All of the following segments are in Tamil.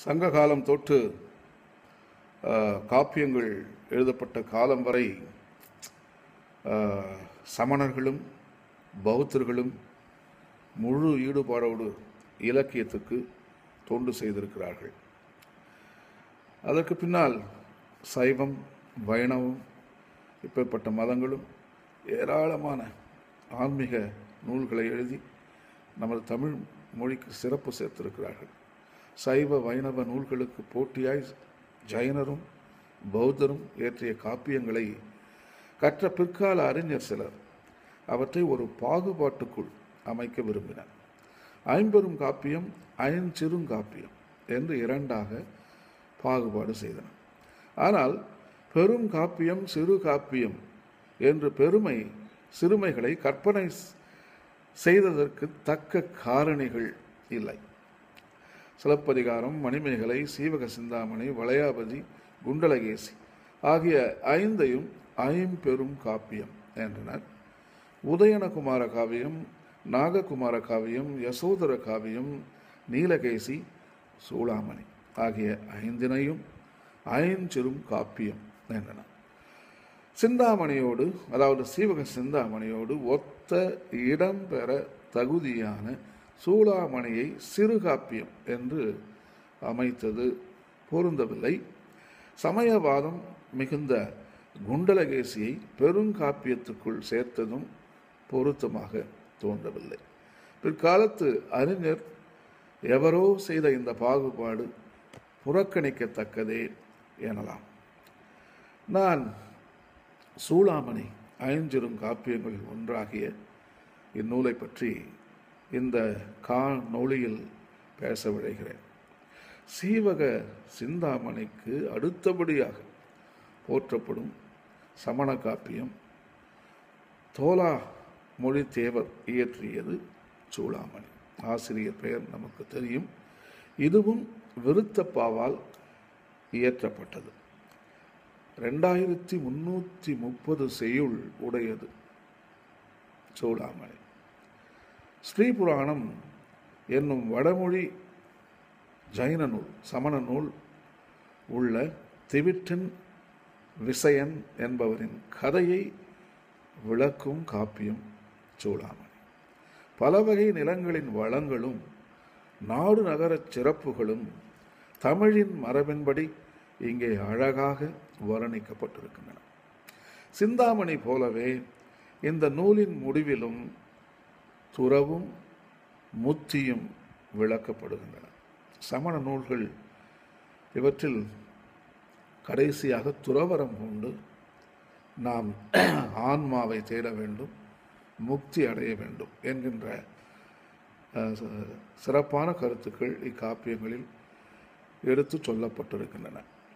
சங்க காலம் தொட்டு அஹ், காப்பியங்கள் எழுதப்பட்ட காலம் வரை அஹ், சமணர்களும் பௌத்தர்களும் முழு ஈடுபாடோடு இலக்கியத்துக்கு தொண்டு செய்திருக்கிறார்கள் அதற்கு பின்னால் சைவம் வைணவம் இப்பேற்பட்ட மதங்களும் ஏராளமான ஆன்மீக நூல்களை எழுதி நமது தமிழ் மொழிக்கு சிறப்பு சேர்த்திருக்கிறார்கள் சைவ வைணவ நூல்களுக்கு போட்டியாய் ஜைனரும் பௌத்தரும் இயற்றிய காப்பியங்களை கற்ற பிற்கால அறிஞர் சிலர் அவற்றை ஒரு பாகுபாட்டுக்குள் அமைக்க விரும்பினர் ஐம்பெரும் காப்பியம் ஐஞ்சிறுங்காப்பியம் என்று இரண்டாக பாகுபாடு செய்தனர் ஆனால் பெரும் காப்பியம் சிறு காப்பியம் என்று பெருமை சிறுமைகளை கற்பனை ஸ்- செய்ததற்கு தக்க காரணிகள் இல்லை சிலப்பதிகாரம் மணிமேகலை சீவக சிந்தாமணி வளையாபதி குண்டலகேசி ஆகிய ஐந்தையும் ஐம்பெரும் காப்பியம் என்றனர் உதயனகுமார காவியம் நாககுமார காவியம் யசோதர காவியம் நீலகேசி சூளாமணி ஆகிய ஐந்தினையும் ஐஞ்சிறும் காப்பியம் என்றனர் சிந்தாமணியோடு அதாவது சீவக சிந்தாமணியோடு ஒத்த இடம்பெற தகுதியான சூளாமணியை சிறுகாப்பியம் என்று அமைத்தது பொருந்தவில்லை சமயவாதம் மிகுந்த குண்டலகேசியை பெருங்காப்பியத்துக்குள் சேர்த்ததும் பொருத்தமாக தோன்றவில்லை பிற்காலத்து அறிஞர் எவரோ செய்த இந்த பாகுபாடு புறக்கணிக்கத்தக்கதே எனலாம் நான் சூளாமணி ஐஞ்சிறும் காப்பியங்களில் ஒன்றாகிய இந்நூலை பற்றி இந்த கா நொழியில் பேச விழைகிறேன் சீவக சிந்தாமணிக்கு அடுத்தபடியாக போற்றப்படும் சமண காப்பியம் தோலா மொழி தேவர் இயற்றியது சூளாமணி ஆசிரியர் பெயர் நமக்கு தெரியும் இதுவும் விருத்தப்பாவால் இயற்றப்பட்டது ரெண்டாயிரத்தி முன்னூற்றி முப்பது செய்யுள் உடையது சூளாமணி ஸ்ரீபுராணம் என்னும் வடமொழி ஜைன நூல் சமண நூல் உள்ள திவிட்டன் விசயன் என்பவரின் கதையை விளக்கும் காப்பியம் சூளாமணி பல வகை நிலங்களின் வளங்களும் நாடு நகரச் சிறப்புகளும் தமிழின் மரபின்படி இங்கே அழகாக வர்ணிக்கப்பட்டிருக்கின்றன சிந்தாமணி போலவே இந்த நூலின் முடிவிலும் துறவும் முத்தியும் விளக்கப்படுகின்றன சமண நூல்கள் இவற்றில் கடைசியாக துறவரம் கொண்டு நாம் ஆன்மாவை தேட வேண்டும் முக்தி அடைய வேண்டும் என்கின்ற அஹ், ச- சிறப்பான கருத்துக்கள் இக்காப்பியங்களில் எடுத்து சொல்லப்பட்டிருக்கின்றன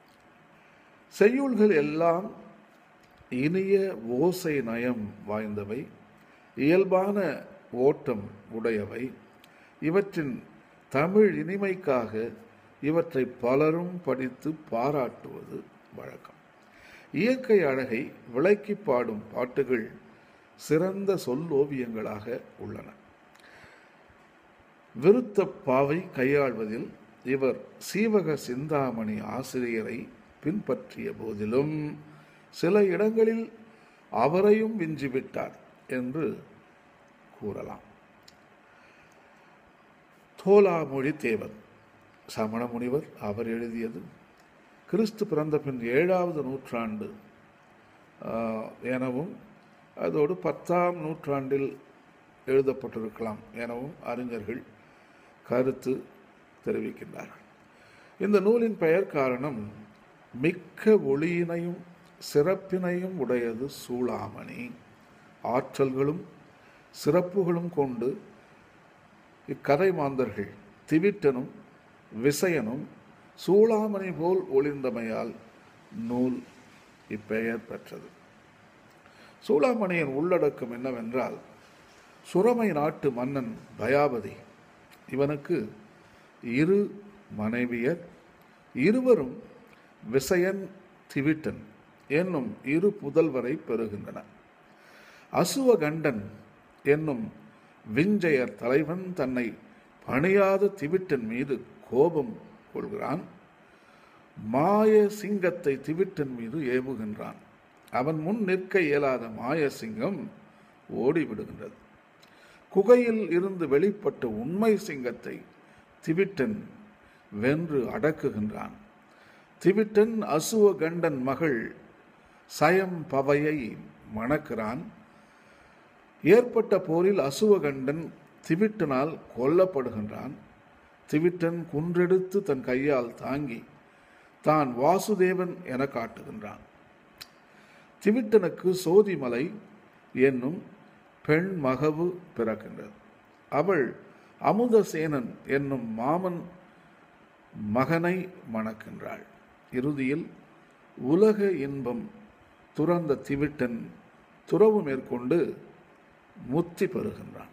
செய்யுள்கள் எல்லாம் இனிய ஓசை நயம் வாய்ந்தவை இயல்பான ஓட்டம் உடையவை இவற்றின் தமிழ் இனிமைக்காக இவற்றை பலரும் படித்து பாராட்டுவது வழக்கம் இயற்கை அழகை விளக்கி பாடும் பாட்டுகள் சிறந்த சொல்லோவியங்களாக உள்ளன விருத்த பாவை கையாள்வதில் இவர் சீவக சிந்தாமணி ஆசிரியரை பின்பற்றிய போதிலும் சில இடங்களில் அவரையும் விஞ்சிவிட்டார் என்று கூறலாம் தோலாமொழி தேவர் சமண முனிவர் அவர் எழுதியது கிறிஸ்து பிறந்த பின் ஏழாவது நூற்றாண்டு ஆஹ், எனவும் அதோடு பத்தாம் நூற்றாண்டில் எழுதப்பட்டிருக்கலாம் எனவும் அறிஞர்கள் கருத்து தெரிவிக்கின்றார்கள் இந்த நூலின் பெயர் காரணம் மிக்க ஒளியினையும் சிறப்பினையும் உடையது சூளாமணி ஆற்றல்களும் சிறப்புகளும் கொண்டு இக்கதை மாந்தர்கள் திவிட்டனும் விசயனும் சூளாமணி போல் ஒளிர்ந்தமையால் நூல் இப்பெயர் பெற்றது சூளாமணியின் உள்ளடக்கம் என்னவென்றால் சுரமை நாட்டு மன்னன் தயாபதி இவனுக்கு இரு மனைவியர் இருவரும் விசயன் திவிட்டன் என்னும் இரு புதல்வரை பெறுகின்றனர் அசுவகண்டன் என்னும் விஞ்சையர் தலைவன் தன்னை பணியாத திவிட்டன் மீது கோபம் கொள்கிறான் மாய சிங்கத்தை திவிட்டன் மீது ஏவுகின்றான் அவன் முன் நிற்க இயலாத மாய சிங்கம் ஓடிவிடுகின்றது குகையில் இருந்து வெளிப்பட்ட உண்மை சிங்கத்தை திவிட்டன் வென்று அடக்குகின்றான் திவிட்டன் அசுவகண்டன் மகள் சயம் பவையை மணக்கிறான் ஏற்பட்ட போரில் அசுவகண்டன் திவிட்டனால் கொல்லப்படுகின்றான் திவிட்டன் குன்றெடுத்து தன் கையால் தாங்கி தான் வாசுதேவன் என காட்டுகின்றான் திவிட்டனுக்கு சோதிமலை என்னும் பெண் மகவு பிறக்கின்றது அவள் அமுதசேனன் என்னும் மாமன் மகனை மணக்கின்றாள் இறுதியில் உலக இன்பம் துறந்த திவிட்டன் துறவு மேற்கொண்டு முத்தி பெறுகின்றான்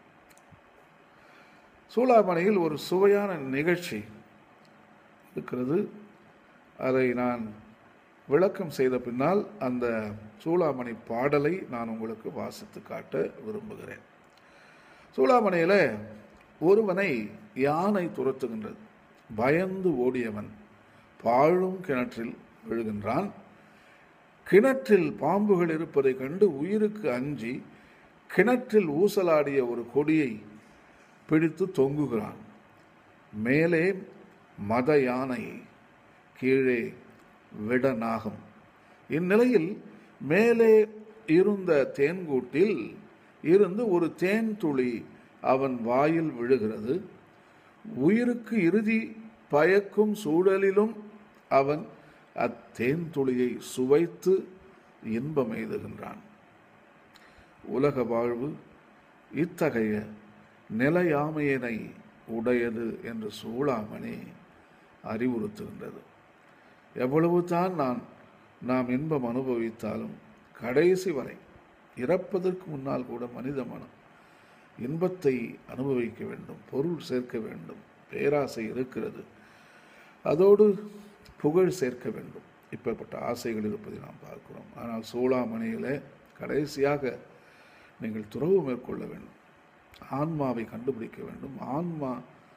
சூளாமணியில் ஒரு சுவையான நிகழ்ச்சி இருக்கிறது அதை நான் விளக்கம் செய்த பின்னால் அந்த சூளாமணி பாடலை நான் உங்களுக்கு வாசித்து காட்ட விரும்புகிறேன் சூளாமணியில் ஒருவனை யானை துரத்துகின்றது பயந்து ஓடியவன் பாழும் கிணற்றில் விழுகின்றான் கிணற்றில் பாம்புகள் இருப்பதை கண்டு உயிருக்கு அஞ்சி கிணற்றில் ஊசலாடிய ஒரு கொடியை பிடித்து தொங்குகிறான் மேலே மத யானை கீழே விடநாகம் இந்நிலையில் மேலே இருந்த தேன்கூட்டில் இருந்து ஒரு தேன் துளி அவன் வாயில் விழுகிறது உயிருக்கு இறுதி பயக்கும் சூழலிலும் அவன் அத்தேன் துளியை சுவைத்து இன்பம் எய்துகின்றான் உலக வாழ்வு இத்தகைய நிலையாமையினை உடையது என்று சூளாமணி அறிவுறுத்துகின்றது எவ்வளவு தான் நான் நாம் இன்பம் அனுபவித்தாலும் கடைசி வரை இறப்பதற்கு முன்னால் கூட மனித மனம் இன்பத்தை அனுபவிக்க வேண்டும் பொருள் சேர்க்க வேண்டும் பேராசை இருக்கிறது அதோடு புகழ் சேர்க்க வேண்டும் இப்பேற்பட்ட ஆசைகள் இருப்பதை நாம் பார்க்கிறோம் ஆனால் சூளாமணியில் கடைசியாக நீங்கள் துறவு மேற்கொள்ள வேண்டும் ஆன்மாவை கண்டுபிடிக்க வேண்டும் ஆன்மா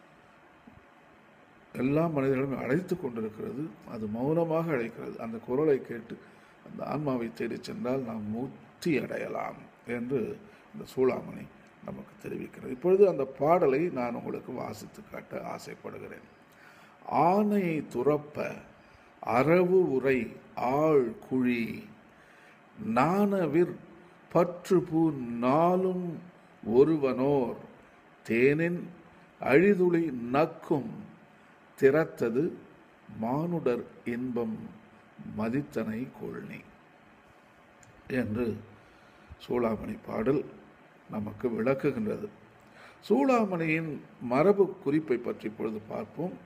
எல்லா மனிதர்களும் அழைத்து கொண்டிருக்கிறது அது மௌனமாக அழைக்கிறது அந்த குரலை கேட்டு அந்த ஆன்மாவை தேடி சென்றால் நாம் முக்தி அடையலாம் என்று இந்த சூளாமணி நமக்கு தெரிவிக்கிறது இப்பொழுது அந்த பாடலை நான் உங்களுக்கு வாசித்து காட்ட ஆசைப்படுகிறேன் ஆணையை துறப்ப அரவு உரை ஆள் குழி நாணவிர் பற்று பூ நாளும் ஒருவனோர் தேனின் அழிதுளி நக்கும் திறத்தது மானுடர் இன்பம் மதித்தனை கொள்னி என்று சூளாமணி பாடல் நமக்கு விளக்குகின்றது சூளாமணியின் மரபு குறிப்பை பற்றி இப்பொழுது பார்ப்போம்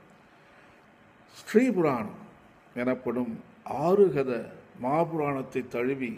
ஸ்ரீபுராணம் எனப்படும் ஆறுகத மாபுராணத்தை தழுவி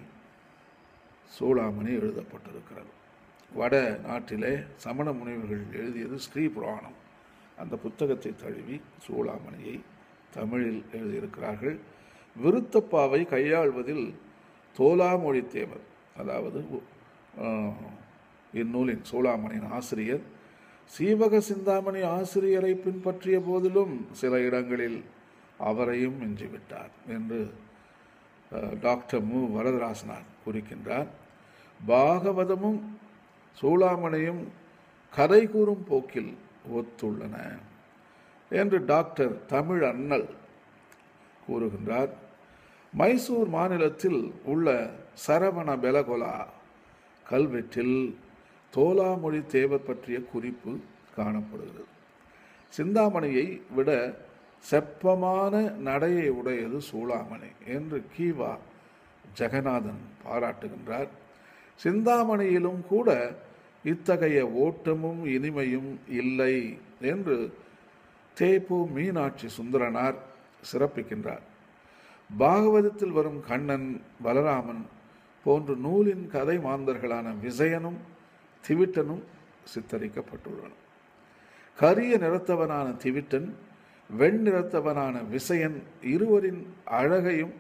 சூளாமணி எழுதப்பட்டிருக்கிறது வட நாட்டிலே சமண முனிவர்கள் எழுதியது ஸ்ரீபுராணம் அந்த புத்தகத்தை தழுவி சூளாமணியை தமிழில் எழுதியிருக்கிறார்கள் விருத்தப்பாவை கையாள்வதில் தோலாமொழி தேவர் அதாவது ஆஹ், இந்நூலின் சூளாமணியின் ஆசிரியர் சீவக சிந்தாமணி ஆசிரியரை பின்பற்றிய போதிலும் சில இடங்களில் அவரையும் மிஞ்சிவிட்டார் என்று அஹ், டாக்டர் மு வரதராசனார் குறிக்கின்றார் பாகவதமும் சூளாமணியும் கதை கூறும் போக்கில் ஒத்துள்ளன என்று டாக்டர் தமிழ் அண்ணல் கூறுகின்றார் மைசூர் மாநிலத்தில் உள்ள சரவண பெலகொலா கல்வெட்டில் தோலாமொழி தேவர் பற்றிய குறிப்பு காணப்படுகிறது சிந்தாமணியை விட செப்பமான நடையை உடையது சூளாமணி என்று கீவா ஜெகநாதன் பாராட்டுகின்றார் சிந்தாமணியிலும் கூட இத்தகைய ஓட்டமும் இனிமையும் இல்லை என்று தேப்பு மீனாட்சி சுந்தரனார் சிறப்பிக்கின்றார் பாகவதத்தில் வரும் கண்ணன் பலராமன் போன்ற நூலின் கதை மாந்தர்களான விஜயனும் திவிட்டனும் சித்தரிக்கப்பட்டுள்ளன கரிய நிறத்தவனான திவிட்டன் வெண்ணிறத்தவனான விசயன் இருவரின் அழகையும்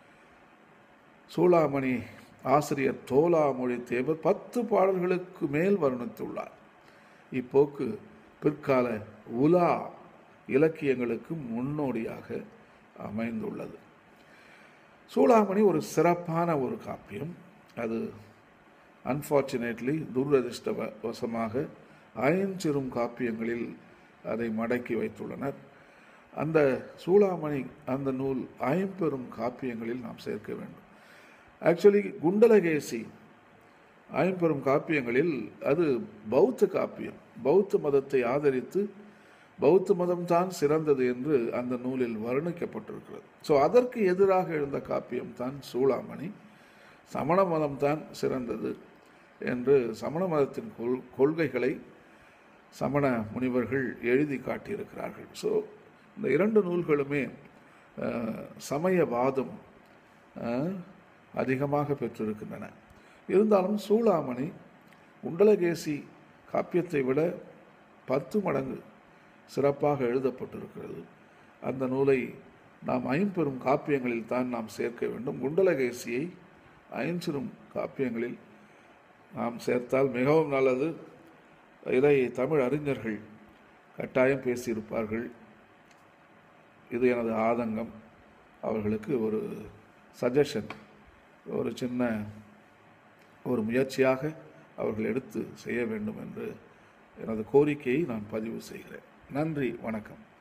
சூளாமணி ஆசிரியர் தோலாமொழி தேவர் பத்து பாடல்களுக்கு மேல் வர்ணித்துள்ளார் இப்போக்கு பிற்கால உலா இலக்கியங்களுக்கு முன்னோடியாக அமைந்துள்ளது சூளாமணி ஒரு சிறப்பான ஒரு காப்பியம் அது அன்ஃபார்ச்சுனேட்லி துரதிருஷ்டவசமாக ஐஞ்சிறும் காப்பியங்களில் அதை மடக்கி வைத்துள்ளனர் அந்த சூளாமணி அந்த நூல் ஐம்பெரும் காப்பியங்களில் நாம் சேர்க்க வேண்டும் ஆக்சுவலி குண்டலகேசி ஐம்பெரும் காப்பியங்களில் அது பௌத்த காப்பியம் பௌத்த மதத்தை ஆதரித்து பௌத்த மதம்தான் சிறந்தது என்று அந்த நூலில் வர்ணிக்கப்பட்டிருக்கிறது ஸோ அதற்கு எதிராக எழுந்த காப்பியம் தான் சூளாமணி சமண மதம்தான் சிறந்தது என்று சமண மதத்தின் கொள் கொள்கைகளை சமண முனிவர்கள் எழுதி காட்டியிருக்கிறார்கள் ஸோ இந்த இரண்டு நூல்களுமே அஹ், சமயவாதம் அஹ், அதிகமாக பெற்றிருக்கின்றன இருந்தாலும் சூளாமணி குண்டலகேசி காப்பியத்தை விட பத்து மடங்கு சிறப்பாக எழுதப்பட்டிருக்கிறது அந்த நூலை நாம் ஐம்பெரும் காப்பியங்களில் தான் நாம் சேர்க்க வேண்டும் குண்டலகேசியை ஐஞ்சிறும் காப்பியங்களில் நாம் சேர்த்தால் மிகவும் நல்லது இதை தமிழ் அறிஞர்கள் கட்டாயம் பேசியிருப்பார்கள் இது எனது ஆதங்கம் அவர்களுக்கு ஒரு சஜஷன் ஒரு சின்ன ஒரு முயற்சியாக அவர்கள் எடுத்து செய்ய வேண்டும் என்று எனது கோரிக்கையை நான் பதிவு செய்கிறேன் நன்றி வணக்கம்